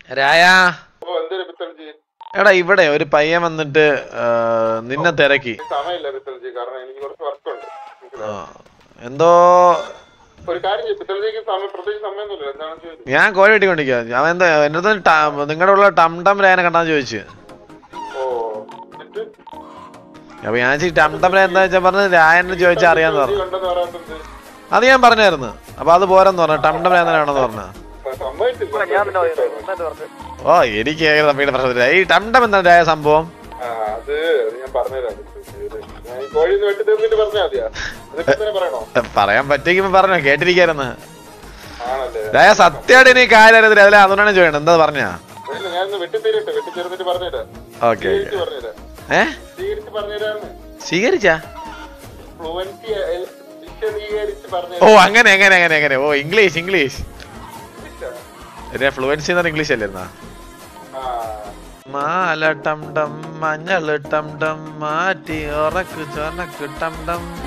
രായ ഓ എന്തൊരു പിത്തൽജി എടാ ഇവിടെ ഒരു പയ്യൻ വന്നിട്ട് ആ, നിന്നെ തിരക്കി സമയമില്ല പിത്തൽജി കാരണം എനിക്ക് കുറച്ച് വർക്കുണ്ട് ആ, എന്തോ ഒരു കാര്യം ചെയ്യും പിത്തൽജിക്ക് സമയം പ്രത്യേകിച്ച് സമയമൊന്നുമില്ല എന്താണെന്ന് ചോദിച്ചു ഞാൻ കോഴി വെട്ടിക്കൊണ്ടിരിക്കുക അവൻ എന്താ എൻ്റെ അടുത്ത് നിങ്ങളുടെ ഉള്ള ടം ടം രായനെ കണ്ടാന്ന് ചോദിച്ചു ഓ എന്നിട്ട് അപ്പൊ ഞാൻ ചോദിച്ചു ടം ടം രായ എന്താ വെച്ചാൽ പറഞ്ഞ് രായനെ ചോദിച്ചാൽ അറിയാന്ന് പിത്തൽജി പറഞ്ഞു കണ്ടെന്ന് പറയാത്തത് അത് ഞാൻ പറഞ്ഞായിരുന്നു അപ്പൊ അത് പോരെന്ന് പറഞ്ഞു ടം ടം രായ തന്നെ വേണമെന്ന് പറഞ്ഞു സമ്മതിച്ചില്ല ഓ എനിക്ക് ഏക തമ്മിയുടെ പ്രശ്നത്തില്ല ഈ ടം ടം എന്താണ് രായ സംഭവം ആ, അത് അത് ഞാൻ പറഞ്ഞുതരാം പിത്തൽജി. ഇത് ഞാൻ ഈ കോഴി വെട്ടി തീർന്നിട്ട് പറഞ്ഞാൽ മതിയാ അതിപ്പോ തന്നെ പറയണോ പറയാൻ പറ്റുമെങ്കിൽ പറഞ്ഞോ കേട്ടിരിക്കായിരുന്നു ആണല്ലേ രായ സത്യമായിട്ട് ഇനി കാര്യം അറിയത്തില്ല അതിലെ അതുകൊണ്ടാണ് ചോദിക്കണം എന്താ പറഞ്ഞാ ഇല്ല, ഞാനൊന്ന് വെട്ടി തീരട്ടെ വെട്ടി തീർന്നിട്ട് പറഞ്ഞുതരാം ഓക്കെ സ്വീകരിച്ച് പറഞ്ഞുതരാം ഏ സ്വീകരിച്ച് പറഞ്ഞുതരാന്ന് സ്വീകരിച്ചാ ഫ്ലുവൻസി വിശദീകരിച്ച് ഓ പറഞ്ഞുതരാം അങ്ങനെ എങ്ങനെ എങ്ങനെ എങ്ങനെ ഓ ഇംഗ്ലീഷ് ഇംഗ്ലീഷ് ഫ്ലുവൻസി എന്ന് പറഞ്ഞ ഇംഗ്ലീഷ് അല്ലായിരുന്നാ ആ മാല ടം ടം മഞ്ഞള് ടം ടം മാറ്റി ഉറക്ക് ചൊനക്ക് ടം ടം